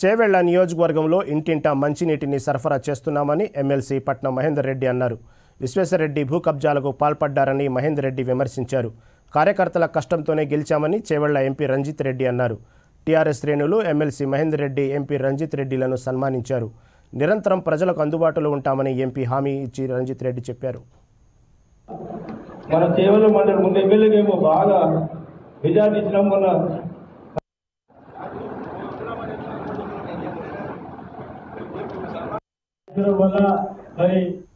చేవెళ్ల నియోజకవర్గంలో ఇంటింటా మంచినీటిని సరఫరా చేస్తున్నామని ఎమ్మెల్సీ పట్నం మహేందర్ రెడ్డి అన్నారు విశ్వేశ్వరరెడ్డి భూ కబ్జాలకు పాల్పడ్డారని మహేందర్ రెడ్డి విమర్శించారు కార్యకర్తల కష్టంతోనే గెలిచామని చేవెళ్ల ఎంపీ రంజిత్ రెడ్డి అన్నారు టీఆర్ఎస్ శ్రేణులు ఎమ్మెల్సీ మహేందర్ రెడ్డి ఎంపీ రంజిత్ రెడ్డిలను సన్మానించారు నిరంతరం ప్రజలకు అందుబాటులో ఉంటామని ఎంపీ హామీ ఇచ్చి రంజిత్ రెడ్డి చెప్పారు మన సేవల మండలి ముందు ఎమ్మెల్యేకి ఏమో బాగా మెజార్టీ ఇచ్చినాం మొన్న వల్ల మరి